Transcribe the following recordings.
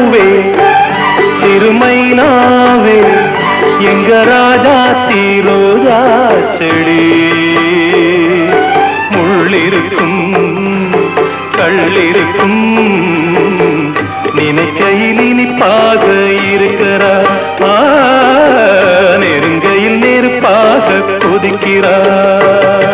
பூவே சிறுமைனாவே எங்க ராஜா தீரோஜா செடி முள்ளிருக்கும் கள்ளிருக்கும் நினைக்கையில் இனிப்பாக இருக்கிறார் ஆ, நெருங்கையில் நெருப்பாக கொதிக்கிறார்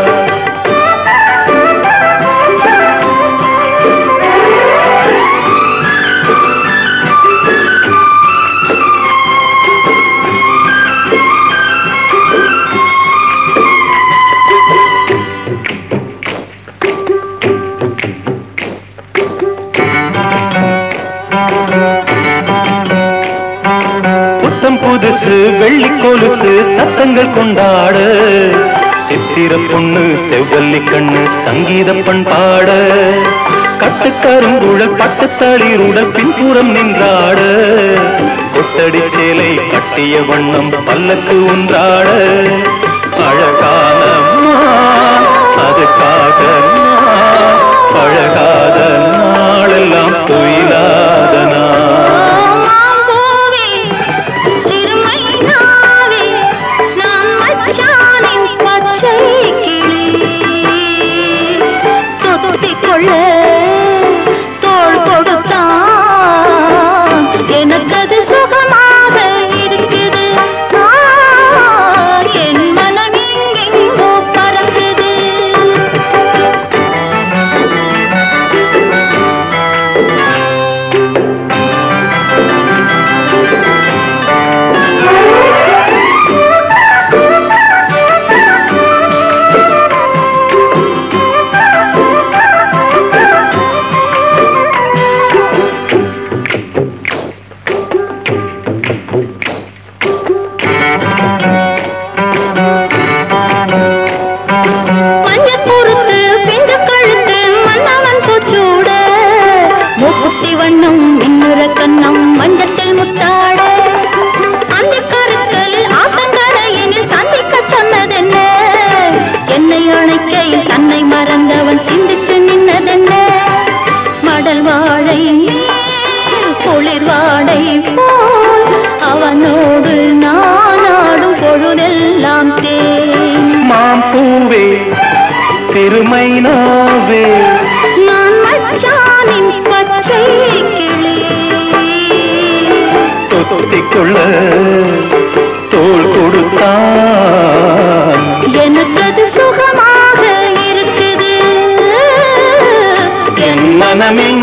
புத்தம் புதுசு வெள்ளி கொலுசு சத்தங்கள் கொண்டாட சித்திர பொண்ணு செவ்வல்லி கண்ணு சங்கீத பண்பாட கட்டுக்கருங்குழல் பட்டுத்தளிருடல் பின்புறம் நின்றாட கொட்டடி சேலை கட்டிய வண்ணம் பல்லக்கு ஒன்றாட அழகான மான், அதுக்காக நான் பழகாத நாளெல்லாம் துயிலாத நான் மாம்போவே சிறுமை நாவே நான் மச்சானின் பச்சை கிளி தொத்திக் கொள்ள தோள் கொடுத்தான் எனக்கது சுகமாக இருக்குது ஆ, என் மனம் எங்கெங்கோ பறக்குது மஞ்சள் பொறுத்து பிஞ்சு கழுத்து மன்னவன் பூச்சூட மூக்குத்தி வண்ணம் மின்னுற கண்ணம் மஞ்சத்தில் முத்தாட அந்த கருக்கல் ஆத்தங்கரையினில் சந்திக்க சொன்னதென்ன என்னை அணைக்கையில் தன்னை மறந்தவன் சிந்திச்சு நின்னதென்ன மடல் வாழை குளிர் வாடை போல் அவனோடு நான் ஆடும் பொழுதெல்லாம் தேன் மாம் பூவே சிறுமைனாவே நான் மச்சானின் பச்சை கிளி தொத்திக்கொள்ள தோள் கொடுத்தான் எனக்கது சுகமாக இருக்குது என் மனமே